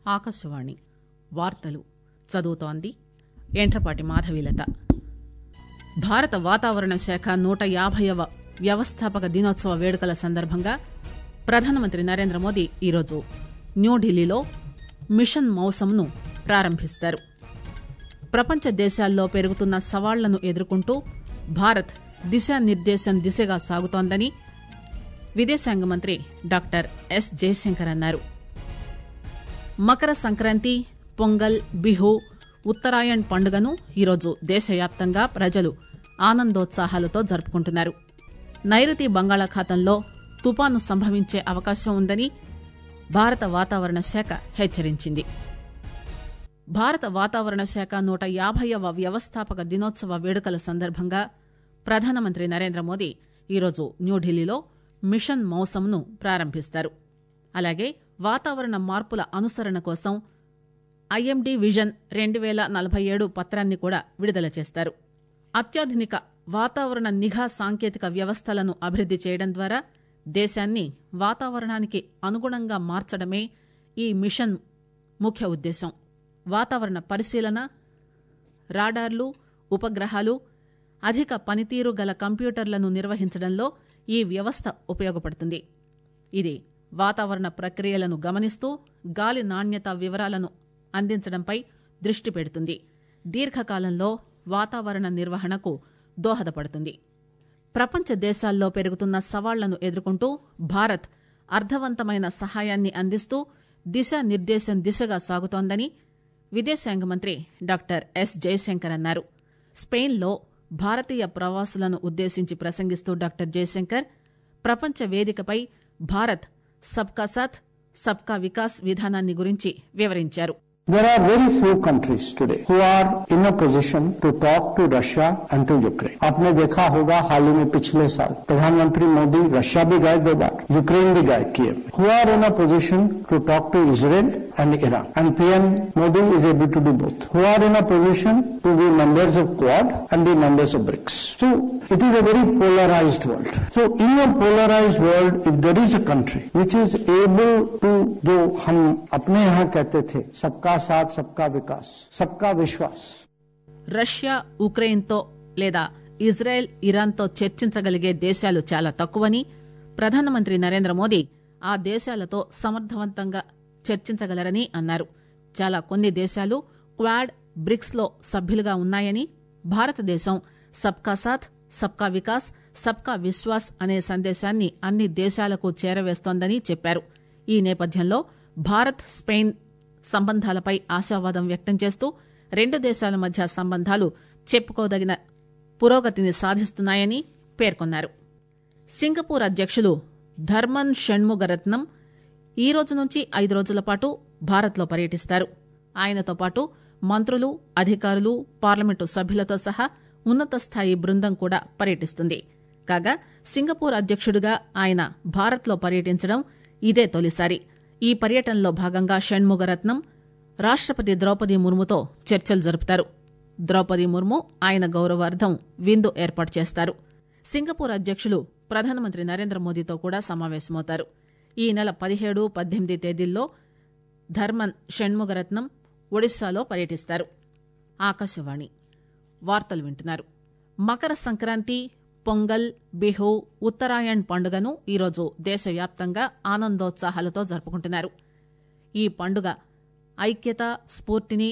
ఆకాశవాణి వార్తలు చదువుతోంది ఎంట్రపాటి మాధవీలత భారత వాతావరణ శాఖ నూట యాభైవ వ్యవస్థాపక దినోత్సవ వేడుకల సందర్భంగా ప్రధానమంత్రి నరేంద్ర మోదీ ఈరోజు న్యూఢిల్లీలో మిషన్ మౌసంను ప్రారంభిస్తారు ప్రపంచ దేశాల్లో పెరుగుతున్న సవాళ్లను ఎదుర్కొంటూ భారత్ దిశానిర్దేశం దిశగా సాగుతోందని విదేశాంగ మంత్రి డాక్టర్ ఎస్ జయశంకర్ అన్నారు మకర సంక్రాంతి పొంగల్ బిహు ఉత్తరాయణ్ పండుగను ఈరోజు దేశవ్యాప్తంగా ప్రజలు ఆనందోత్సాహాలతో జరుపుకుంటున్నారు నైరుతి బంగాళాఖాతంలో తుపాను సంభవించే అవకాశం ఉందని భారత వాతావరణ శాఖ హెచ్చరించింది భారత వాతావరణ శాఖ నూట యాభైవ వ్యవస్థాపక దినోత్సవ వేడుకల సందర్భంగా ప్రధానమంత్రి నరేంద్ర మోదీ ఈరోజు న్యూఢిల్లీలో మిషన్ మౌసంను ప్రారంభిస్తారు అలాగే వాతావరణ మార్పుల అనుసరణ కోసం ఐఎండీ విజన్ రెండు పేల నలభై ఏడు పత్రాన్ని కూడా విడుదల చేస్తారు అత్యాధునిక వాతావరణ నిఘా సాంకేతిక వ్యవస్థలను అభివృద్ది చేయడం ద్వారా దేశాన్ని వాతావరణానికి అనుగుణంగా మార్చడమే ఈ మిషన్ ముఖ్య ఉద్దేశం వాతావరణ పరిశీలన రాడార్లు ఉపగ్రహాలు అధిక పనితీరు గల కంప్యూటర్లను నిర్వహించడంలో ఈ వ్యవస్థ ఉపయోగపడుతుంది ఇది వాతావరణ ప్రక్రియలను గమనిస్తూ గాలి నాణ్యత వివరాలను అందించడంపై దృష్టి పెడుతుంది దీర్ఘకాలంలో వాతావరణ నిర్వహణకు దోహదపడుతుంది ప్రపంచ దేశాల్లో పెరుగుతున్న సవాళ్లను ఎదుర్కొంటూ భారత్ అర్థవంతమైన సహాయాన్ని అందిస్తూ దిశానిర్దేశం దిశగా సాగుతోందని విదేశాంగ మంత్రి డాక్టర్ ఎస్ జయశంకర్ అన్నారు స్పెయిన్లో భారతీయ ప్రవాసులను ఉద్దేశించి ప్రసంగిస్తూ డాక్టర్ జయశంకర్ ప్రపంచ వేదికపై భారత్ సబ్కా సాథ్ సబ్కా వికాస్ విధానాన్ని గురించి వివరించారు There are very few countries today who are in a position to talk to Russia and to Ukraine. आपने देखा होगा हाल ही में पिछले साल प्रधानमंत्री मोदी रशिया भी गए दो बार यूक्रेन भी गए किएव who are in a position to talk to Israel and Iran. And PM Modi is able to do both. Who are in a position to be members of Quad and be members of BRICS. So it is a very polarized world. So in a polarized world, if there is a country which is able to जो हम अपने यहाँ कहते थे सबका साथ सबका विकास सबका विश्वास రష్యా ఉక్రెయిన్తో లేదా ఇజ్రాయెల్ ఇరాన్తో చర్చించగలిగే దేశాలు చాలా తక్కువని ప్రధానమంత్రి నరేంద్ర మోదీ ఆ దేశాలతో సమర్థవంతంగా చర్చించగలరని అన్నారు చాలా కొన్ని దేశాలు క్వాడ్ బ్రిక్స్ లో సభ్యులుగా ఉన్నాయని భారతదేశం సబ్కా సాథ్ సబ్కా వికాస్ సబ్కా విశ్వాస్ అనే సందేశాన్ని అన్ని దేశాలకు చేరవేస్తోందని చెప్పారు ఈ నేపథ్యంలో భారత్ స్పెయిన్ సంబంధాలపై ఆశావాదం వ్యక్తం చేస్తూ రెండు దేశాల మధ్య సంబంధాలు చెప్పుకోదగిన పురోగతిని సాధిస్తున్నాయని పేర్కొన్నారు సింగపూర్ అధ్యక్షులు ధర్మన్ షణ్ముగరత్నం ఈ రోజు నుంచి ఐదు రోజుల పాటు భారత్లో పర్యటిస్తారు ఆయనతో పాటు మంత్రులు అధికారులు పార్లమెంటు సభ్యులతో సహా ఉన్నత స్థాయి బృందం కూడా పర్యటిస్తుంది కాగా సింగపూర్ అధ్యక్షుడిగా ఆయన భారత్లో పర్యటించడం ఇదే తొలిసారి ఈ పర్యటనలో భాగంగా షణ్ముగరత్నం రాష్టపతి ద్రౌపది ముర్ముతో చర్చలు జరుపుతారు ద్రౌపది ముర్ము ఆయన గౌరవార్థం విందు ఏర్పాటు చేస్తారు సింగపూర్ అధ్యక్షులు ప్రధానమంత్రి నరేంద్ర మోదీతో కూడా సమావేశమవుతారు ఈ నెల పదిహేడు పద్దెనిమిది తేదీల్లో ధర్మన్ షణ్ముగరత్నం ఒడిశాలో పర్యటిస్తారు ఆకాశవాణి వార్తలు వింటున్నారు మకర సంక్రాంతి పొంగల్ బిహు ఉత్తరాయణ్ పండుగను ఈరోజు దేశవ్యాప్తంగా ఆనందోత్సాహాలతో జరుపుకుంటున్నారు ఈ పండుగ ఐక్యత స్ఫూర్తిని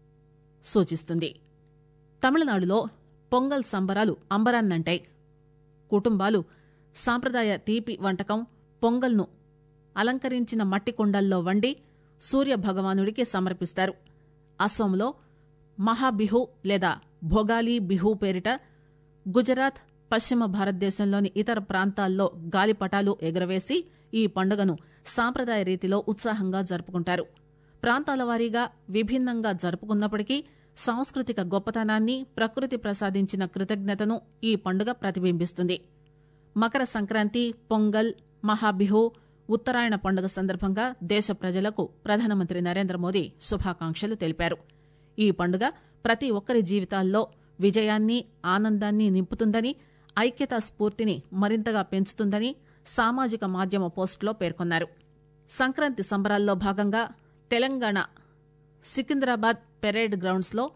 సూచిస్తుంది తమిళనాడులో పొంగల్ సంబరాలు అంబరాన్నంటాయి కుటుంబాలు సాంప్రదాయ తీపి వంటకం పొంగల్ను అలంకరించిన మట్టి కుండల్లో వండి సూర్య భగవానుడికి సమర్పిస్తారు అస్సోంలో మహాబిహు లేదా భోగాలి బిహు పేరిట గుజరాత్ పశ్చిమ భారతదేశంలోని ఇతర ప్రాంతాల్లో గాలిపటాలు ఎగురవేసి ఈ పండుగను సాంప్రదాయ రీతిలో ఉత్సాహంగా జరుపుకుంటారు ప్రాంతాల వారీగా విభిన్నంగా జరుపుకున్నప్పటికీ సాంస్కృతిక గొప్పతనాన్ని ప్రకృతి ప్రసాదించిన కృతజ్ఞతను ఈ పండుగ ప్రతిబింబిస్తుంది మకర సంక్రాంతి పొంగల్ మహాబిహు ఉత్తరాయణ పండుగ సందర్భంగా దేశ ప్రజలకు ప్రధానమంత్రి నరేంద్ర మోదీ శుభాకాంక్షలు తెలిపారు ఈ పండుగ ప్రతి ఒక్కరి జీవితాల్లో విజయాన్ని ఆనందాన్ని నింపుతుందని ఐక్యతా స్ఫూర్తిని మరింతగా పెంచుతుందని సామాజిక మాధ్యమ పోస్టులో పేర్కొన్నారు సంక్రాంతి సంబరాల్లో భాగంగా తెలంగాణ సికింద్రాబాద్ పెరేడ్ గ్రౌండ్స్లో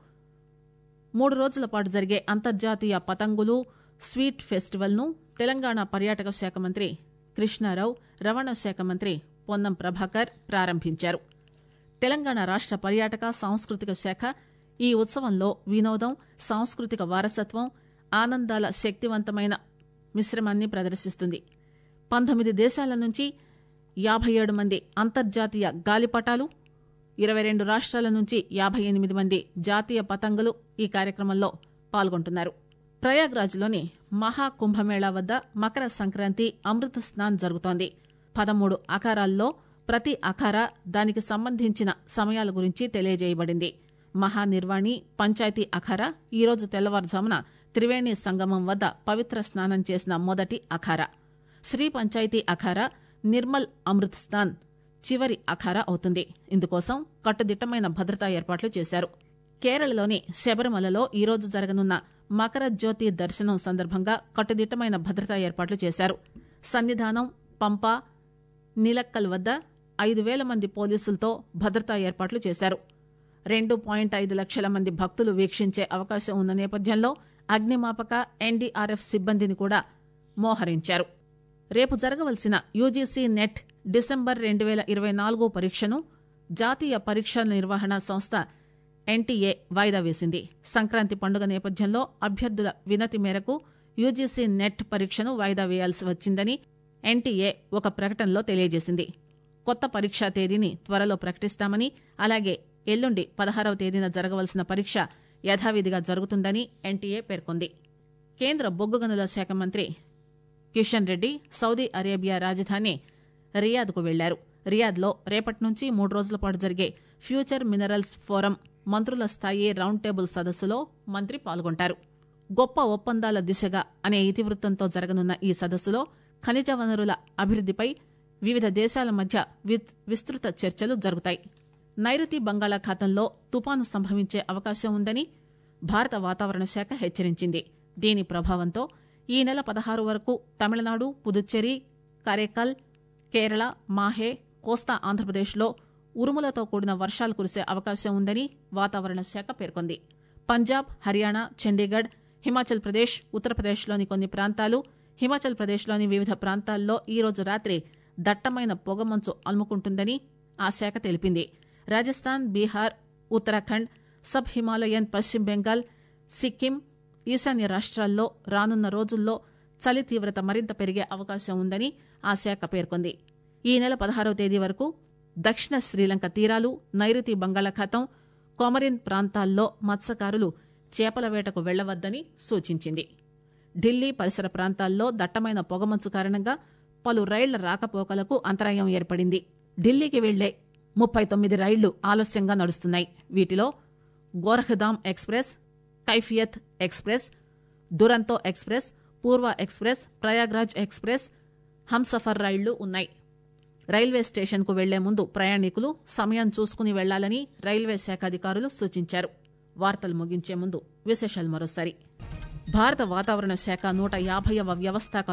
మూడు రోజుల పాటు జరిగే అంతర్జాతీయ పతంగులు స్వీట్ ఫెస్టివల్ను తెలంగాణ పర్యాటక శాఖ మంత్రి కృష్ణారావు రవాణా శాఖ మంత్రి పొన్నం ప్రభాకర్ ప్రారంభించారు తెలంగాణ రాష్ట పర్యాటక సాంస్కృతిక శాఖ ఈ ఉత్సవంలో వినోదం సాంస్కృతిక వారసత్వం ఆనందాల శక్తివంతమైన మిశ్రమాన్ని ప్రదర్శిస్తుంది పంతొమ్మిది దేశాల నుంచి యాభై ఏడు మంది అంతర్జాతీయ గాలిపటాలు ఇరవై రెండు రాష్ట్రాల నుంచి యాభై ఎనిమిది మంది జాతీయ పతంగులు ఈ కార్యక్రమంలో పాల్గొంటున్నారు ప్రయాగ్రాజ్లోని మహాకుంభమేళా వద్ద మకర సంక్రాంతి అమృత స్నాన్ జరుగుతోంది పదమూడు అఖారాల్లో ప్రతి అఖారా దానికి సంబంధించిన సమయాల గురించి తెలియజేయబడింది మహానిర్వాణి పంచాయతీ అఖారా ఈరోజు తెల్లవారుజామున త్రివేణి సంగమం వద్ద పవిత్ర స్నానం చేసిన మొదటి అఖారా శ్రీ పంచాయతీ అఖారా నిర్మల్ అమృత్ స్నాన్ చివరి అఖారా అవుతుంది ఇందుకోసం కట్టుదిట్టమైన భద్రతా ఏర్పాట్లు చేశారు కేరళలోని శబరిమలలో ఈరోజు జరగనున్న మకర జ్యోతి దర్శనం సందర్భంగా కట్టుదిట్టమైన భద్రతా ఏర్పాట్లు చేశారు సన్నిధానం పంప నీలక్కల్ వద్ద ఐదు వేల మంది పోలీసులతో భద్రతా ఏర్పాట్లు చేశారు రెండు పాయింట్ ఐదు లక్షల మంది భక్తులు వీక్షించే అవకాశం ఉన్న నేపథ్యంలో అగ్నిమాపక ఎన్డీఆర్ఎఫ్ సిబ్బందిని కూడా మోహరించారు రేపు జరగవలసిన యూజీసీ నెట్ డిసెంబర్ రెండు వేల ఇరవై నాలుగు పరీక్షను జాతీయ పరీక్షల నిర్వహణ సంస్థ ఎన్టీఏ వాయిదా వేసింది సంక్రాంతి పండుగ నేపథ్యంలో అభ్యర్థుల వినతి మేరకు యూజీసీ నెట్ పరీక్షను వాయిదా వేయాల్సి వచ్చిందని ఎన్టీఏ ఒక ప్రకటనలో తెలియజేసింది కొత్త పరీక్షా తేదీని త్వరలో ప్రకటిస్తామని అలాగే ఎల్లుండి పదహారవ తేదీన జరగవలసిన పరీక్ష యథావిధిగా జరుగుతుందని ఎన్టీఏ పేర్కొంది కేంద్ర బొగ్గు గనుల శాఖ మంత్రి కిషన్ రెడ్డి సౌదీ అరేబియా రాజధాని రియాద్కు వెళ్లారు రియాద్లో రేపటి నుంచి మూడు రోజుల పాటు జరిగే ఫ్యూచర్ మినరల్స్ ఫోరం మంత్రుల స్థాయి రౌండ్ టేబుల్ సదస్సులో మంత్రి పాల్గొంటారు గొప్ప ఒప్పందాల దిశగా అనే ఇతివృత్తంతో జరగనున్న ఈ సదస్సులో ఖనిజ వనరుల అభివృద్దిపై వివిధ దేశాల మధ్య విత్- విస్తృత చర్చలు జరుగుతాయి నైరుతి బంగాళాఖాతంలో తుపాను సంభవించే అవకాశం ఉందని భారత వాతావరణ శాఖ హెచ్చరించింది దీని ప్రభావంతో ఈ నెల పదహారు వరకు తమిళనాడు పుదుచ్చేరి కరేకల్ కేరళ మాహే కోస్తా ఆంధ్రప్రదేశ్లో ఉరుములతో కూడిన వర్షాలు కురిసే అవకాశం ఉందని వాతావరణ శాఖ పేర్కొంది పంజాబ్ హర్యానా చండీగఢ్ హిమాచల్ ప్రదేశ్ ఉత్తరప్రదేశ్లోని కొన్ని ప్రాంతాలు హిమాచల్ ప్రదేశ్లోని వివిధ ప్రాంతాల్లో ఈ రోజు రాత్రి దట్టమైన పొగమంచు అలుముకుంటుందని ఆ శాఖ తెలిపింది రాజస్థాన్ బీహార్ ఉత్తరాఖండ్ సబ్ హిమాలయన్ పశ్చిమ బెంగాల్ సిక్కిం ఈశాన్య రాష్ట్రాల్లో రానున్న రోజుల్లో చలి తీవ్రత మరింత పెరిగే అవకాశం ఉందని ఆ శాఖ పేర్కొంది ఈ నెల పదహారవ తేదీ వరకు దక్షిణ శ్రీలంక తీరాలు నైరుతి బంగాళాఖాతం కొమరిన్ ప్రాంతాల్లో మత్స్యకారులు చేపల వేటకు వెళ్లవద్దని సూచించింది ఢిల్లీ పరిసర ప్రాంతాల్లో దట్టమైన పొగమంచు కారణంగా పలు రైళ్ల రాకపోకలకు అంతరాయం ఏర్పడింది ఢిల్లీకి వెళ్లే ముప్పై తొమ్మిది రైళ్లు ఆలస్యంగా నడుస్తున్నాయి వీటిలో Gorakhdham express Kaifiyat express Duronto express Purva express Prayagraj express Humsafar రైళ్లు ఉన్నాయి రైల్వే స్టేషన్ కు వెళ్లే ముందు ప్రయాణికులు సమయం చూసుకుని వెళ్లాలని రైల్వే శాఖ అధికారులు సూచించారు వార్తలు ముగించే ముందు విశేషాలు మరోసారి భారత వాతావరణ శాఖ నూట యాభైవ వ్యవస్థాక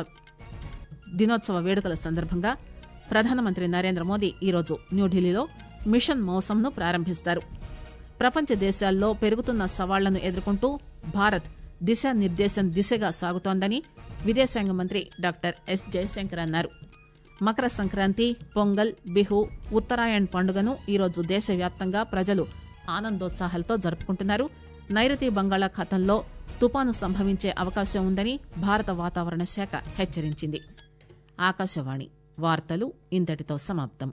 దినోత్సవ వేడుకల సందర్భంగా ప్రధానమంత్రి నరేంద్ర మోదీ ఈరోజు న్యూఢిల్లీలో మిషన్ మౌసంను ప్రారంభిస్తారు ప్రపంచ దేశాల్లో పెరుగుతున్న సవాళ్లను ఎదుర్కొంటూ భారత్ దిశానిర్దేశం దిశగా సాగుతోందని విదేశాంగ మంత్రి డాక్టర్ ఎస్ జయశంకర్ అన్నారు మకర సంక్రాంతి పొంగల్ బిహు ఉత్తరాయణ్ పండుగను ఈరోజు దేశవ్యాప్తంగా ప్రజలు ఆనందోత్సాహాలతో జరుపుకుంటున్నారు నైరుతి బంగాళాఖాతంలో తుపాను సంభవించే అవకాశం ఉందని భారత వాతావరణ శాఖ హెచ్చరించింది ఆకాశవాణి వార్తలు ఇంతటితో సమాప్తం